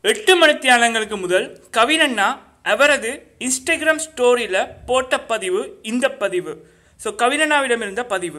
எட்டு மணித்தியாலங்களுக்கு முதல் கவினண்ணா அவரது இன்ஸ்டாகிராம் ஸ்டோரியில் போட்ட பதிவு இந்த பதிவு ஸோ கவினண்ணாவிடம் இருந்த பதிவு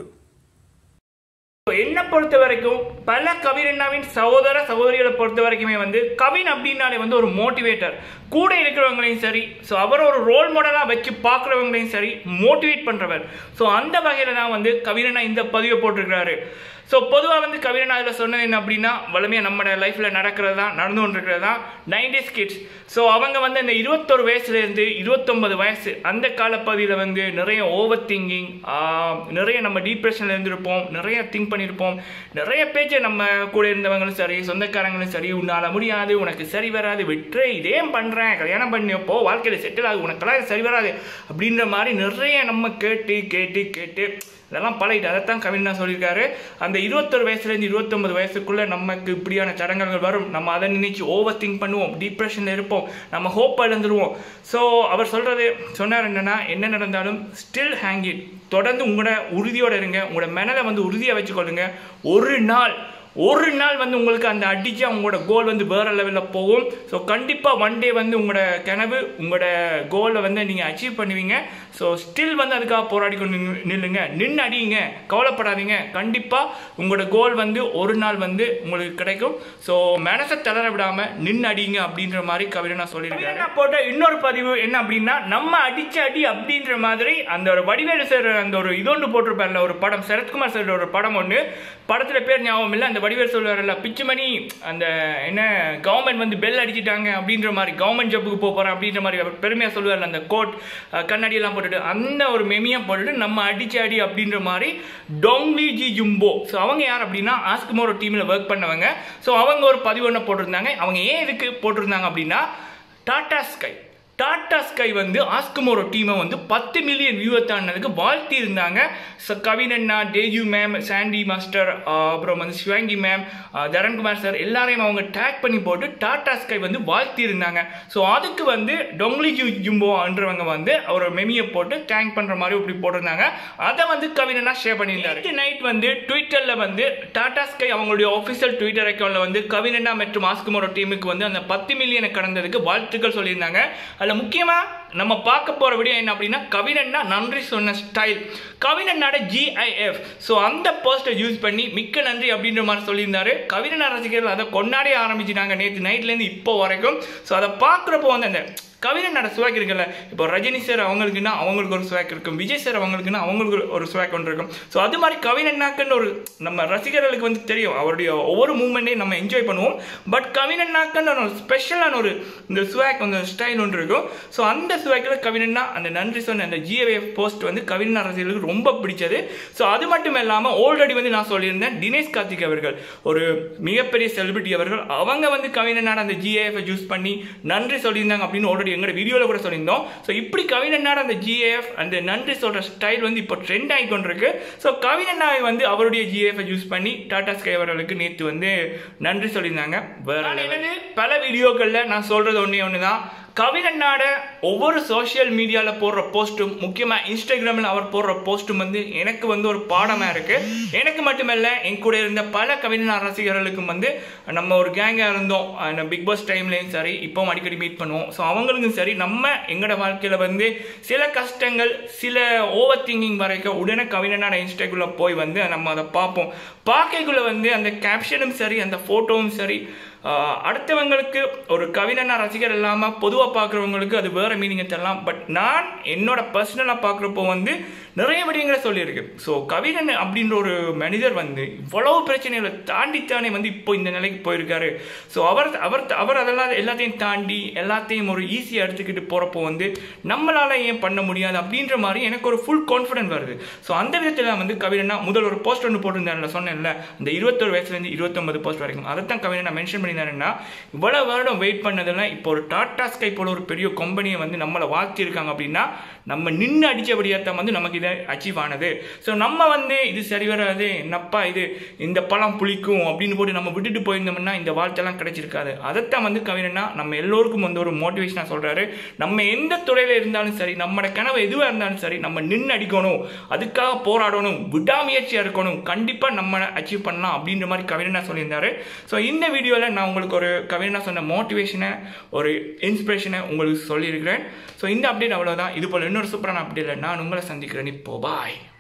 என்ன பொறுத்த வரைக்கும் பல கவினண்ணாவின் சகோதர சகோதரிகளை பொறுத்த வரைக்குமே வந்து கவின் அப்படின்னாலே வந்து ஒரு மோட்டிவேட்டர் கூட இருக்கிறவங்களையும் சரி ஸோ அவர் ஒரு ரோல் மாடலாக வச்சு பார்க்குறவங்களையும் சரி மோட்டிவேட் பண்ணுறவர் ஸோ அந்த வகையில் தான் வந்து கவினண்ணா இந்த பதிவை போட்டிருக்கிறாரு ஸோ பொதுவாக வந்து கவிரன் அதில் சொன்னது என்ன அப்படின்னா வலிமையாக நம்ம லைஃப்பில் நடக்கிறது தான் நடந்து கொண்டிருக்கிறது தான் நைன்டிஸ் கிட்ஸ் ஸோ அவங்க வந்து இந்த இருபத்தொரு வயசுலேருந்து இருபத்தொன்பது வயசு அந்த காலப்பகுதியில் வந்து நிறைய ஓவர் திங்கிங் நிறைய நம்ம டிப்ரெஷனில் இருந்திருப்போம் நிறைய திங்க் பண்ணியிருப்போம் நிறைய பேச்சு நம்ம கூட இருந்தவங்களும் சரி சொந்தக்காரங்களும் சரி உன்னால் முடியாது உனக்கு சரி வராது விட்டுரு இதே பண்ணுறேன் கல்யாணம் பண்ணியப்போ வாழ்க்கையில் செட்டில் ஆகுது உனக்கெல்லாம் இது சரி வராது அப்படின்ற மாதிரி நிறைய நம்ம கேட்டு கேட்டு கேட்டு இதெல்லாம் பழகிட்டு அதைத்தான் கவிஞா சொல்லியிருக்காரு அந்த இருபத்தொரு வயசுலேருந்து இருபத்தொம்பது வயசுக்குள்ளே நமக்கு இப்படியான சடங்குகள் வரும் நம்ம அதை நினைச்சு ஓவர் திங்க் பண்ணுவோம் டிப்ரெஷனில் இருப்போம் நம்ம ஹோப் இழந்துருவோம் ஸோ அவர் சொல்கிறது சொன்னார் என்னென்னா என்ன நடந்தாலும் ஸ்டில் ஹேங் இட் தொடர்ந்து உங்களோட உறுதியோடு இருங்க உங்களோட மனதை வந்து உறுதியாக வச்சுக்கொள்ளுங்க ஒரு நாள் ஒரு நாள் வந்து உங்களுக்கு அந்த அடிச்சு உங்களோட கோல் வந்து வேற லெவலில் போகும் ஸோ கண்டிப்பாக ஒன் டே வந்து உங்களோட கனவு உங்களோட கோலை வந்து நீங்கள் அச்சீவ் பண்ணுவீங்க ஸோ ஸ்டில் வந்து அதுக்காக போராடி கொண்டு நின்னு- நில்லுங்க நின்று அடியுங்க கவலைப்படாதீங்க கண்டிப்பாக உங்களோட கோல் வந்து ஒரு நாள் வந்து உங்களுக்கு கிடைக்கும் ஸோ மனசை தளர விடாமல் நின்று அடிங்க அப்படின்ற மாதிரி கவிதை நான் சொல்லியிருக்கேன் நான் போட்ட இன்னொரு பதிவு என்ன அப்படின்னா நம்ம அடிச்ச அடி அப்படின்ற மாதிரி அந்த ஒரு வடிவேலு சார் அந்த ஒரு இதொன்று போட்டிருப்பார்ல ஒரு படம் சரத்குமார் சார் ஒரு படம் ஒன்று படத்தில் பேர் ஞாபகம் இல்லை அந்த வடிவேல் சொல்லுவார்ல பிச்சுமணி அந்த என்ன கவர்மெண்ட் வந்து பெல் அடிச்சிட்டாங்க அப்படின்ற மாதிரி கவர்மெண்ட் ஜப்புக்கு போக போகிறேன் அப்படின்ற மாதிரி அவர் பெருமையாக சொல்லுவார்ல அந்த கோட் அஹ், கண்ணாடி எல்லாம் போட்டுட்டு அந்த ஒரு மெமியா போட்டுட்டு நம்ம அடிச்ச அடி அப்படின்ற மாதிரி டோங்லி ஜி ஜும்போ ஸோ அவங்க யார் அப்படின்னா ஆஸ்குமோரோ டீமில் ஒர்க் பண்ணவங்க ஸோ அவங்க ஒரு பதிவு ஒன்று போட்டிருந்தாங்க அவங்க ஏன் இதுக்கு போட்டிருந்தாங்க அப்படின்னா டாடா ஸ்கை டாடா ஸ்கை வந்து ஆஸ்குமோரோ டீமை வந்து பத்து மில்லியன் வியூவர் தாண்டினதுக்கு வாழ்த்தி இருந்தாங்க ஸோ கவினண்ணா டேஜு மேம் சாண்டி மாஸ்டர் ஆஹ் அப்புறம் வந்து சிவாங்கி மேம் தரண்குமார் சார் எல்லாரையும் அவங்க டேக் பண்ணி போட்டு டாடா ஸ்கை வந்து வாழ்த்தி இருந்தாங்க ஸோ அதுக்கு வந்து டொங்லி ஜூ ஜும்போன்றவங்க வந்து ஒரு மெமியை போட்டு தேங்க் பண்ணுற மாதிரி இப்படி போட்டிருந்தாங்க அதை வந்து கவினண்ணா ஷேர் பண்ணியிருந்தாரு நைட் வந்து ட்விட்டரில் வந்து டாடா ஸ்கை அவங்களுடைய ஒஃபிஷியல் ட்விட்டர் அக்கௌண்ட்டில் வந்து கவினண்ணா மற்றும் ஆஸ்குமோரோ டீமுக்கு வந்து அந்த பத்து மில்லியனை கடந்ததுக்கு வாழ்த்துக்கள் சொல்லியிருந்தாங்க அதில் முக்கியமாக நம்ம பார்க்க போகிற வீடியோ என்ன அப்படின்னா கவினண்ணா நன்றி சொன்ன ஸ்டைல் கவினண்ணாட ஜிஐஎஃப் ஸோ அந்த போஸ்ட்டை யூஸ் பண்ணி மிக்க நன்றி அப்படின்ற மாதிரி சொல்லியிருந்தாரு கவினண்ணா ரசிகர்கள் அதை கொண்டாடி ஆரம்பிச்சிட்டாங்க நேற்று நைட்லேருந்து இப்போ வரைக்கும் ஸோ அதை பார்க்குறப்போ வந்து அந்த கவினண்ணோட ஸ்வாக் இருக்குல்ல இப்போ ரஜினி சார் அவங்களுக்குன்னா அவங்களுக்கு ஒரு ஸ்வாக் இருக்கும் விஜய் சார் அவங்களுக்குன்னா அவங்களுக்கு ஒரு ஸ்வாக் ஒன்று இருக்கும் ஸோ அது மாதிரி கவினண்ணாக்குன்னு ஒரு நம்ம ரசிகர்களுக்கு வந்து தெரியும் அவருடைய ஒவ்வொரு மூமெண்ட்டையும் நம்ம என்ஜாய் பண்ணுவோம் பட் கவினண்ணாக்குன்னு ஒரு ஸ்பெஷலான ஒரு இந்த ஸ்வாக் அந்த ஸ்டைல் ஒன்று இருக்கும் ஸோ அந்த ஸ்வாக்கில் கவினண்ணா அந்த நன்றி சொன்ன அந்த ஜிஏஎஃப் போஸ்ட் வந்து கவினண்ணா ரசிகர்களுக்கு ரொம்ப பிடிச்சது ஸோ அது மட்டும் இல்லாமல் ஆல்ரெடி வந்து நான் சொல்லியிருந்தேன் தினேஷ் கார்த்திக் அவர்கள் ஒரு மிகப்பெரிய செலிபிரிட்டி அவர்கள் அவங்க வந்து கவினண்ணாட அந்த ஜிஏஎஃப் யூஸ் பண்ணி நன்றி சொல்லியிருந்தாங்க அப்படின்னு ஆல்ரெடி எங்களோட வீடியோவில் கூட சொல்லியிருந்தோம் ஸோ இப்படி கவினண்ணாட அந்த ஜிஏஎஃப் அந்த நன்றி சொல்கிற ஸ்டைல் வந்து இப்போ ட்ரெண்ட் ஆகி கொண்டிருக்கு ஸோ கவினண்ணாவை வந்து அவருடைய ஜிஏஎஃப் யூஸ் பண்ணி டாடா ஸ்கை அவர்களுக்கு நேற்று வந்து நன்றி சொல்லியிருந்தாங்க வேற என்னது பல வீடியோக்களில் நான் சொல்கிறது ஒன்றே ஒன்று தான் கவினண்ணாட ஒவ்வொரு சோஷியல் மீடியாவில் போடுற போஸ்ட்டும் முக்கியமாக இன்ஸ்டாகிராமில் அவர் போடுற போஸ்ட்டும் வந்து எனக்கு வந்து ஒரு பாடமாக இருக்குது எனக்கு மட்டுமல்ல என் கூட இருந்த பல கவிஞா ரசிகர்களுக்கும் வந்து நம்ம ஒரு கேங்காக இருந்தோம் அந்த பிக் பாஸ் டைம்லேயும் சரி இப்போவும் அடிக்கடி மீட் பண்ணுவோம் ஸோ அவங்களுக்கும் சரி நம்ம எங்களோட வாழ்க்கையில் வந்து சில கஷ்டங்கள் சில ஓவர் திங்கிங் வரைக்கும் உடனே கவிஞனான இன்ஸ்டாக்குள்ளே போய் வந்து நம்ம அதை பார்ப்போம் பார்க்கைக்குள்ளே வந்து அந்த கேப்ஷனும் சரி அந்த ஃபோட்டோவும் சரி ஆஹ் அடுத்தவங்களுக்கு ஒரு கவிஞனா ரசிகர் இல்லாமல் பொதுவாக பார்க்குறவங்களுக்கு அது வேற மீனிங்கை தரலாம் பட் நான் என்னோட பர்சனலாக பார்க்குறப்போ வந்து நிறைய விடயங்களை சொல்லியிருக்கு ஸோ கவிஞன் அப்படின்ற ஒரு மனிதர் வந்து இவ்வளவு பிரச்சனைகளை தாண்டித்தானே வந்து இப்போ இந்த நிலைக்கு போயிருக்காரு ஸோ அவர் அவர் அவர் அதெல்லாம் எல்லாத்தையும் தாண்டி எல்லாத்தையும் ஒரு ஈஸியாக எடுத்துக்கிட்டு போகிறப்போ வந்து நம்மளால ஏன் பண்ண முடியாது அப்படின்ற மாதிரி எனக்கு ஒரு ஃபுல் கான்ஃபிடென்ட் வருது ஸோ அந்த விதத்தில் வந்து கவிஞனா முதல் ஒரு போஸ்ட் ஒன்று போட்டிருந்தாருல சொன்னேன்ல இந்த இருபத்தொரு வயசுலேருந்து இருபத்தொன்பது போஸ்ட் வரைக்கும் அதைத்தான் கவிஞனா மென்ஷன் பண்ணியிருந்தாருன்னா இவ்வளவு வருடம் வெயிட் பண்ணதெல்லாம் இப்போ ஒரு டாடா ஸ்கை போல ஒரு பெரிய கம்பெனியை வந்து நம்மளை வாழ்த்திருக்காங்க அப்படின்னா நம்ம நின்று அடித்தபடியாக தான் வந்து நமக்கு இதை அச்சீவ் ஆனது ஸோ நம்ம வந்து இது சரி வராது என்னப்பா இது இந்த பழம் புளிக்கும் அப்படின்னு போட்டு நம்ம விட்டுட்டு போயிருந்தோம்னா இந்த வாழ்த்தெல்லாம் கிடைச்சிருக்காது அதைத்தான் வந்து கவிஞனா நம்ம எல்லோருக்கும் வந்து ஒரு மோட்டிவேஷனாக சொல்கிறாரு நம்ம எந்த துறையில் இருந்தாலும் சரி நம்மளோட கனவு எதுவாக இருந்தாலும் சரி நம்ம நின்று அடிக்கணும் அதுக்காக போராடணும் விடாமுயற்சியாக இருக்கணும் கண்டிப்பாக நம்ம அச்சீவ் பண்ணலாம் அப்படின்ற மாதிரி கவிஞனா சொல்லியிருந்தாரு ஸோ இந்த வீடியோவில் நான் உங்களுக்கு ஒரு கவிஞனா சொன்ன மோட்டிவேஷனை ஒரு இன்ஸ்பிரேஷனை உங்களுக்கு சொல்லியிருக்கிறேன் ஸோ இந்த அப்டேட் அவ்வளோதான் இது போல் இன்னொரு சூப்பரான அப்டேட்டில் நான் உங்களை சந்திக்கிறேன் இப்போ பாய்